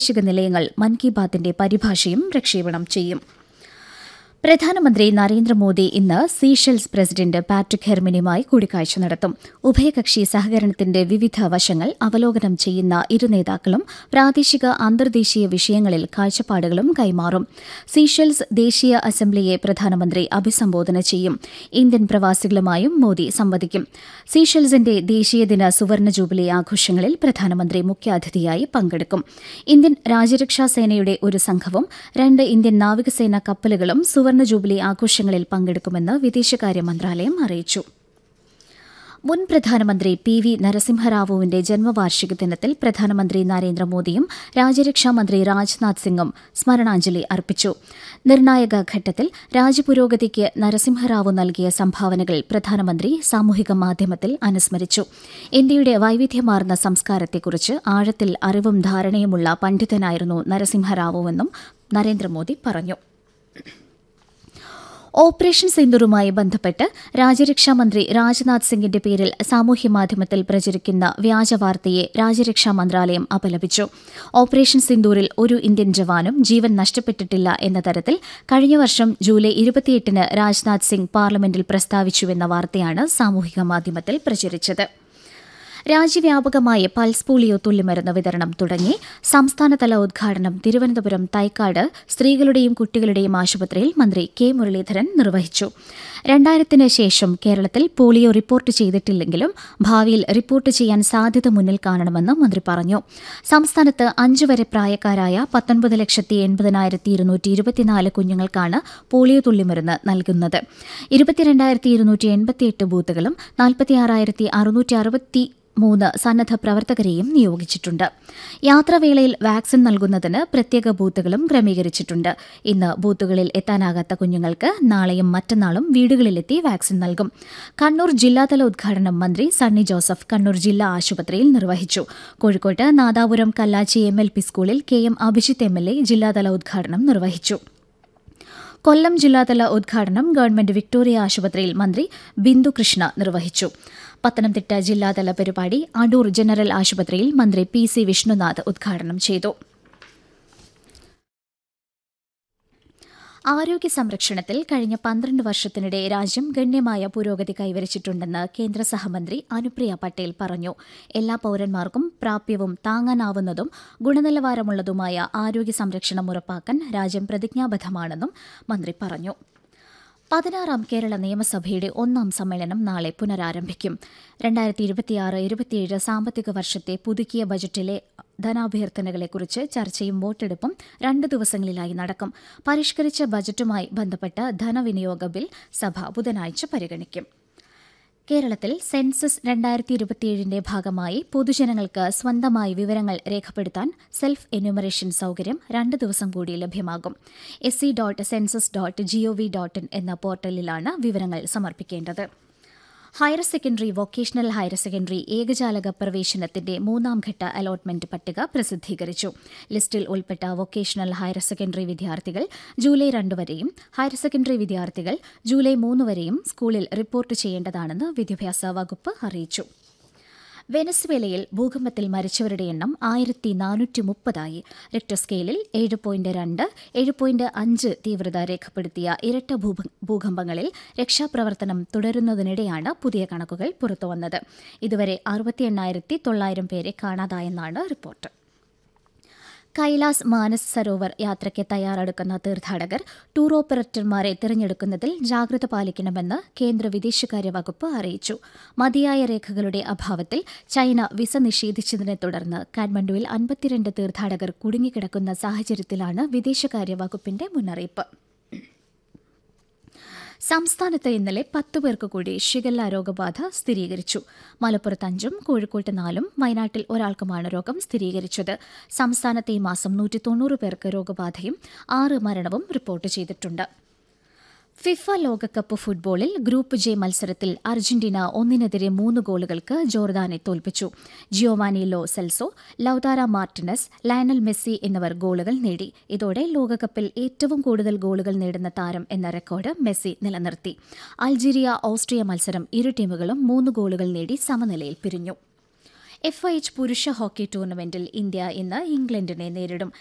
പ്രാദേശിക നിലയങ്ങൾ മൻ കി ബാത്തിന്റെ പരിഭാഷയും പ്രക്ഷേപണം ചെയ്യും പ്രധാനമന്ത്രി നരേന്ദ്രമോദി ഇന്ന് സീഷെൽസ് പ്രസിഡന്റ് പാട്രിക് ഹെർമിനുമായി കൂടിക്കാഴ്ച നടത്തും ഉഭയകക്ഷി സഹകരണത്തിന്റെ വിവിധ വശങ്ങൾ അവലോകനം ചെയ്യുന്ന ഇരു നേതാക്കളും പ്രാദേശിക അന്തർദേശീയ വിഷയങ്ങളിൽ കാഴ്ചപ്പാടുകളും കൈമാറും സീഷെൽസ് ദേശീയ അസംബ്ലിയെ പ്രധാനമന്ത്രി അഭിസംബോധന ചെയ്യും ഇന്ത്യൻ പ്രവാസികളുമായും മോദി സംവദിക്കും സീഷെൽസിന്റെ ദേശീയദിന സുവർണ ജൂബിലി ആഘോഷങ്ങളിൽ പ്രധാനമന്ത്രി മുഖ്യാതിഥിയായി പങ്കെടുക്കും ഇന്ത്യൻ രാജ്യരക്ഷാ സേനയുടെ ഒരു സംഘവും രണ്ട് ഇന്ത്യൻ നാവികസേന കപ്പലുകളും സുവർണ ജൂബിലി ആഘോഷങ്ങളിൽ പങ്കെടുക്കുമെന്ന് വിദേശകാര്യ മന്ത്രാലയം അറിയിച്ചു മുൻ പ്രധാനമന്ത്രി പി വി നരസിംഹറാവുവിന്റെ ജന്മവാർഷിക ദിനത്തിൽ പ്രധാനമന്ത്രി നരേന്ദ്രമോദിയും രാജ്യരക്ഷാ മന്ത്രി രാജ്നാഥ് സിംഗും സ്മരണാഞ്ജലി അർപ്പിച്ചു നിർണായക ഘട്ടത്തിൽ രാജ്യപുരോഗതിക്ക് നരസിംഹറാവു നൽകിയ സംഭാവനകൾ പ്രധാനമന്ത്രി സാമൂഹിക മാധ്യമത്തിൽ അനുസ്മരിച്ചു ഇന്ത്യയുടെ വൈവിധ്യമാർന്ന സംസ്കാരത്തെക്കുറിച്ച് ആഴത്തിൽ അറിവും ധാരണയുമുള്ള പണ്ഡിതനായിരുന്നു നരസിംഹറാവുവെന്നും നരേന്ദ്രമോദി പറഞ്ഞു ഓപ്പറേഷൻ സിന്ദൂറുമായി ബന്ധപ്പെട്ട് രാജ്യരക്ഷാമന്ത്രി രാജ്നാഥ് സിംഗിന്റെ പേരിൽ സാമൂഹ്യമാധ്യമത്തിൽ പ്രചരിക്കുന്ന വ്യാജവാർത്തയെ രാജ്യരക്ഷാ മന്ത്രാലയം അപലപിച്ചു ഓപ്പറേഷൻ സിന്ദൂറിൽ ഒരു ഇന്ത്യൻ ജവാനും ജീവൻ നഷ്ടപ്പെട്ടിട്ടില്ല എന്ന തരത്തിൽ കഴിഞ്ഞ വർഷം ജൂലൈ ഇരുപത്തിയെട്ടിന് രാജ്നാഥ് സിംഗ് പാർലമെന്റിൽ പ്രസ്താവിച്ചുവെന്ന വാർത്തയാണ് സാമൂഹിക മാധ്യമത്തിൽ പ്രചരിച്ചത് രാജ്യവ്യാപകമായ പൾസ് പോളിയോ തുള്ളിമരുന്ന് വിതരണം തുടങ്ങി സംസ്ഥാനതല ഉദ്ഘാടനം തിരുവനന്തപുരം തൈക്കാട് സ്ത്രീകളുടെയും കുട്ടികളുടെയും ആശുപത്രിയിൽ മന്ത്രി കെ മുരളീധരൻ നിർവഹിച്ചു രണ്ടായിരത്തിന് ശേഷം കേരളത്തിൽ പോളിയോ റിപ്പോർട്ട് ചെയ്തിട്ടില്ലെങ്കിലും ഭാവിയിൽ റിപ്പോർട്ട് ചെയ്യാൻ സാധ്യത മുന്നിൽ കാണണമെന്ന് മന്ത്രി പറഞ്ഞു സംസ്ഥാനത്ത് അഞ്ചു വരെ പ്രായക്കാരായ പത്തൊൻപത് ലക്ഷത്തി എൺപതിനായിരത്തി ഇരുന്നൂറ്റി ഇരുപത്തിനാല് കുഞ്ഞുങ്ങൾക്കാണ് പോളിയോ തുള്ളിമരുന്ന് നൽകുന്നത് ഇരുപത്തിരണ്ടായിരത്തി ഇരുന്നൂറ്റി എൺപത്തിയെട്ട് ബൂത്തുകളും നാൽപ്പത്തിയാറായിരത്തി അറുന്നൂറ്റി അറുപത്തി മൂന്ന് സന്നദ്ധ പ്രവർത്തകരെയും നിയോഗിച്ചിട്ടുണ്ട് യാത്രാവേളയിൽ വാക്സിൻ നൽകുന്നതിന് പ്രത്യേക ബൂത്തുകളും ക്രമീകരിച്ചിട്ടുണ്ട് ഇന്ന് ബൂത്തുകളിൽ എത്താനാകാത്ത കുഞ്ഞുങ്ങൾക്ക് നാളെയും മറ്റന്നാളും വീടുകളിലെത്തി വാക്സിൻ നൽകും കണ്ണൂർ ജില്ലാതല ഉദ്ഘാടനം മന്ത്രി സണ്ണി ജോസഫ് കണ്ണൂർ ജില്ലാ ആശുപത്രിയിൽ നിർവഹിച്ചു കോഴിക്കോട്ട് Nadapuram Kallachi M L P സ്കൂളിൽ K M Abhijith M L A ജില്ലാതല ഉദ്ഘാടനം നിർവഹിച്ചു കൊല്ലം ജില്ലാതല ഉദ്ഘാടനം ഗവൺമെന്റ് വിക്ടോറിയ ആശുപത്രിയിൽ മന്ത്രി ബിന്ദു കൃഷ്ണ നിർവഹിച്ചു പത്തനംതിട്ട ജില്ലാതല പരിപാടി അടൂർ ജനറൽ ആശുപത്രിയിൽ മന്ത്രി പി സി വിഷ്ണുനാഥ് ഉദ്ഘാടനം ചെയ്തു ആരോഗ്യ സംരക്ഷണത്തിൽ കഴിഞ്ഞ പന്ത്രണ്ട് വർഷത്തിനിടെ രാജ്യം ഗണ്യമായ പുരോഗതി കൈവരിച്ചിട്ടുണ്ടെന്ന് കേന്ദ്ര സഹമന്ത്രി അനുപ്രിയ പട്ടേൽ പറഞ്ഞു എല്ലാ പൌരന്മാർക്കും പ്രാപ്യവും താങ്ങാനാവുന്നതും ഗുണനിലവാരമുള്ളതുമായ ആരോഗ്യ സംരക്ഷണം ഉറപ്പാക്കാൻ രാജ്യം പ്രതിജ്ഞാബദ്ധമാണെന്നും മന്ത്രി പറഞ്ഞു പതിനാറാം കേരള നിയമസഭയുടെ ഒന്നാം സമ്മേളനം നാളെ പുനരാരംഭിക്കും രണ്ടായിരത്തി ഇരുപത്തിയാറ് ഇരുപത്തിയേഴ് സാമ്പത്തിക വർഷത്തെ പുതുക്കിയ ബജറ്റിലെ ധനാഭ്യർത്ഥനകളെക്കുറിച്ച് ചർച്ചയും വോട്ടെടുപ്പും രണ്ട് ദിവസങ്ങളിലായി നടക്കും പരിഷ്കരിച്ച ബജറ്റുമായി ബന്ധപ്പെട്ട ധനവിനിയോഗ ബിൽ സഭ ബുധനാഴ്ച പരിഗണിക്കും കേരളത്തിൽ സെൻസസ് രണ്ടായിരത്തി ഇരുപത്തിയേഴിന്റെ ഭാഗമായി പൊതുജനങ്ങൾക്ക് സ്വന്തമായി വിവരങ്ങൾ രേഖപ്പെടുത്താൻ സെൽഫ് എന്യൂമറേഷൻ സൌകര്യം രണ്ട് ദിവസം കൂടി ലഭ്യമാകും S C dot census dot G O V dot in എന്ന പോർട്ടലിലാണ് വിവരങ്ങൾ സമർപ്പിക്കേണ്ടത് higher secondary vocational higher secondary ഏകജാലക പ്രവേശനത്തിന്റെ മൂന്നാം ഘട്ട അലോട്ട്മെന്റ് പട്ടിക പ്രസിദ്ധീകരിച്ചു ലിസ്റ്റിൽ ഉൾപ്പെട്ട വൊക്കേഷണൽ ഹയർ സെക്കൻഡറി വിദ്യാർത്ഥികൾ ജൂലൈ രണ്ട് വരെയും ഹയർ സെക്കൻഡറി വിദ്യാർത്ഥികൾ ജൂലൈ മൂന്ന് വരെയും സ്കൂളിൽ റിപ്പോർട്ട് ചെയ്യേണ്ടതാണെന്ന് വിദ്യാഭ്യാസ വകുപ്പ് അറിയിച്ചു വെനസ്വേലയിൽ ഭൂകമ്പത്തിൽ മരിച്ചവരുടെ എണ്ണം ആയിരത്തി നാനൂറ്റി മുപ്പതായി റിക്ടർ സ്കെയിലിൽ ഏഴ് പോയിന്റ് രണ്ട് ഏഴ് പോയിന്റ് അഞ്ച് തീവ്രത രേഖപ്പെടുത്തിയ ഇരട്ട ഭൂകമ്പങ്ങളിൽ രക്ഷാപ്രവർത്തനം തുടരുന്നതിനിടെയാണ് പുതിയ കണക്കുകൾ പുറത്തുവന്നത് ഇതുവരെ അറുപത്തി എണ്ണായിരത്തി തൊള്ളായിരം പേരെ കാണാതായെന്നാണ് റിപ്പോർട്ട് കൈലാസ് മാനസ് സരോവർ യാത്രയ്ക്ക് തയ്യാറെടുക്കുന്ന തീർത്ഥാടകർ ടൂർ ഓപ്പറേറ്റർമാരെ തിരഞ്ഞെടുക്കുന്നതിൽ ജാഗ്രത പാലിക്കണമെന്ന് കേന്ദ്ര വിദേശകാര്യ വകുപ്പ് അറിയിച്ചു മതിയായ രേഖകളുടെ അഭാവത്തിൽ ചൈന വിസ നിഷേധിച്ചതിനെ തുടർന്ന് കാഠ്മണ്ഡുവിൽ അൻപത്തിരണ്ട് തീർത്ഥാടകർ കുടുങ്ങിക്കിടക്കുന്ന സാഹചര്യത്തിലാണ് വിദേശകാര്യ വകുപ്പിന്റെ മുന്നറിയിപ്പ് സംസ്ഥാനത്ത് ഇന്നലെ പത്ത് പേർക്ക് കൂടി ഷിഗല്ല രോഗബാധ സ്ഥിരീകരിച്ചു മലപ്പുറത്ത് അഞ്ചും കോഴിക്കോട്ട് നാലും വയനാട്ടിൽ ഒരാൾക്കുമാണ് രോഗം സ്ഥിരീകരിച്ചത് സംസ്ഥാനത്ത് ഈ മാസം നൂറ്റി തൊണ്ണൂറ് പേർക്ക് രോഗബാധയും ആറ് മരണവും റിപ്പോർട്ട് ചെയ്തിട്ടുണ്ട് ഫിഫ ലോകകപ്പ് ഫുട്ബോളിൽ ഗ്രൂപ്പ് ജെ മത്സരത്തിൽ അർജന്റീന ഒന്നിനെതിരെ മൂന്ന് ഗോളുകൾക്ക് ജോർദാനെ തോൽപ്പിച്ചു Giovani Lo Celso Lautaro Martinez Lionel Messi എന്നിവർ ഗോളുകൾ നേടി ഇതോടെ ലോകകപ്പിൽ ഏറ്റവും കൂടുതൽ ഗോളുകൾ നേടുന്ന താരം എന്ന റെക്കോർഡ് മെസ്സി നിലനിർത്തി അൾജീരിയ ഓസ്ട്രിയ മത്സരം ഇരു ടീമുകളും മൂന്ന് ഗോളുകൾ നേടി സമനിലയിൽ പിരിഞ്ഞു എഫ് ഐ എച്ച് പുരുഷ ഹോക്കി ടൂർണമെന്റിൽ ഇന്ത്യ ഇന്ന് ഇംഗ്ലണ്ടിനെ നേരിടും